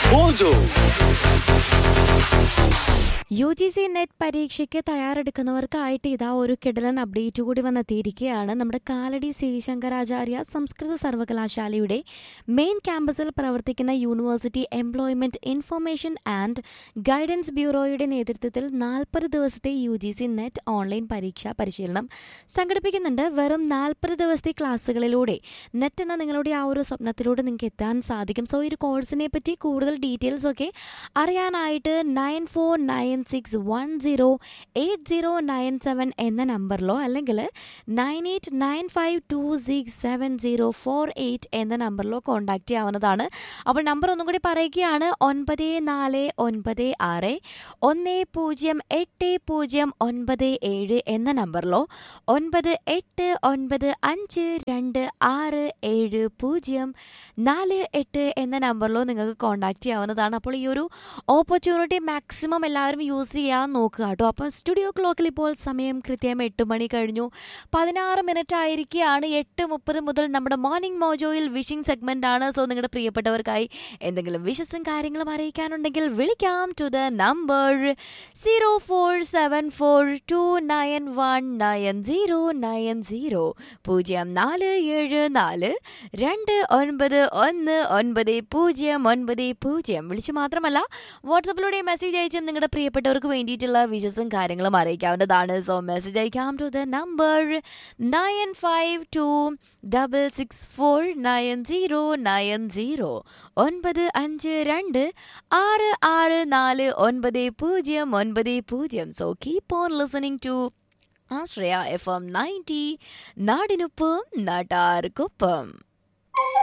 Mojo. U G C net പരീക്ഷയ്ക്ക് തയ്യാറെടുക്കുന്നവർക്കായിട്ട് ഇതാ ഒരു കിടലൻ അപ്ഡേറ്റ് കൂടി വന്നെത്തിയിരിക്കുകയാണ് നമ്മുടെ കാലടി ശ്രീ ശങ്കരാചാര്യ സംസ്കൃത സർവകലാശാലയുടെ മെയിൻ ക്യാമ്പസിൽ പ്രവർത്തിക്കുന്ന university employment information and guidance ബ്യൂറോയുടെ നേതൃത്വത്തിൽ നാൽപ്പത് ദിവസത്തെ U G C net online പരീക്ഷാ പരിശീലനം സംഘടിപ്പിക്കുന്നുണ്ട് വെറും നാൽപ്പത് ദിവസത്തെ ക്ലാസ്സുകളിലൂടെ നെറ്റ് എന്ന നിങ്ങളുടെ ആ ഒരു സ്വപ്നത്തിലൂടെ നിങ്ങൾക്ക് എത്താൻ സാധിക്കും സോ ഈ ഒരു കോഴ്സിനെ പറ്റി കൂടുതൽ ഡീറ്റെയിൽസ് ഒക്കെ അറിയാനായിട്ട് nine four nine six one zero eight zero nine seven എന്ന നമ്പറിലോ അല്ലെങ്കിൽ nine eight nine five two six seven zero four eight എന്ന നമ്പറിലോ കോൺടാക്ട് ചെയ്യാവുന്നതാണ് അപ്പോൾ നമ്പർ ഒന്നും കൂടി പറയുകയാണ് ഒൻപത് നാല് ഒൻപത് ആറ് ഒന്ന് പൂജ്യം എട്ട് പൂജ്യം ഒൻപത് ഏഴ് എന്ന നമ്പറിലോ ഒൻപത് എട്ട് ഒൻപത് അഞ്ച് രണ്ട് ആറ് ഏഴ് പൂജ്യം നാല് എട്ട് എന്ന നമ്പറിലോ നിങ്ങൾക്ക് കോൺടാക്ട് ചെയ്യാവുന്നതാണ് അപ്പോൾ ഈ ഒരു ഓപ്പർച്യൂണിറ്റി മാക്സിമം എല്ലാവരും യൂസ് ചെയ്യാൻ നോക്കുക കേട്ടോ അപ്പോൾ സ്റ്റുഡിയോ ക്ലോക്കിൽ ഇപ്പോൾ സമയം കൃത്യം എട്ട് മണി കഴിഞ്ഞു പതിനാറ് മിനിറ്റ് ആയിരിക്കുകയാണ് എട്ട് മുപ്പത് മുതൽ നമ്മുടെ മോർണിംഗ് മോജോയിൽ വിഷിംഗ് സെഗ്മെന്റ് ആണ് സോ നിങ്ങളുടെ പ്രിയപ്പെട്ടവർക്കായി എന്തെങ്കിലും വിഷസും കാര്യങ്ങളും അറിയിക്കാനുണ്ടെങ്കിൽ വിളിക്കാം to the number zero four seven four two nine one nine zero nine zero പൂജ്യം നാല് ഏഴ് നാല് രണ്ട് ഒൻപത് ഒന്ന് ഒൻപത് പൂജ്യം ഒൻപത് പൂജ്യം വിളിച്ച് മാത്രമല്ല വാട്സപ്പിലൂടെ മെസ്സേജ് അയച്ചും നിങ്ങളുടെ പ്രിയപ്പെട്ടവർക്ക് വേണ്ടിയിട്ടുള്ള വിഷസും കാര്യങ്ങളും അറിയിക്കാവുന്നതാണ് സോ മെസ്സേജ് അയക്കാം to the number nine five two double six four nine zero nine zero ഒൻപത് അഞ്ച് രണ്ട് ആറ് ആറ് നാല് ഒൻപത് പൂജ്യം ഒൻപത് പൂജ്യം so keep on listening to Ashraya F M ninety നാടിനൊപ്പം നാട്ടാർക്കൊപ്പം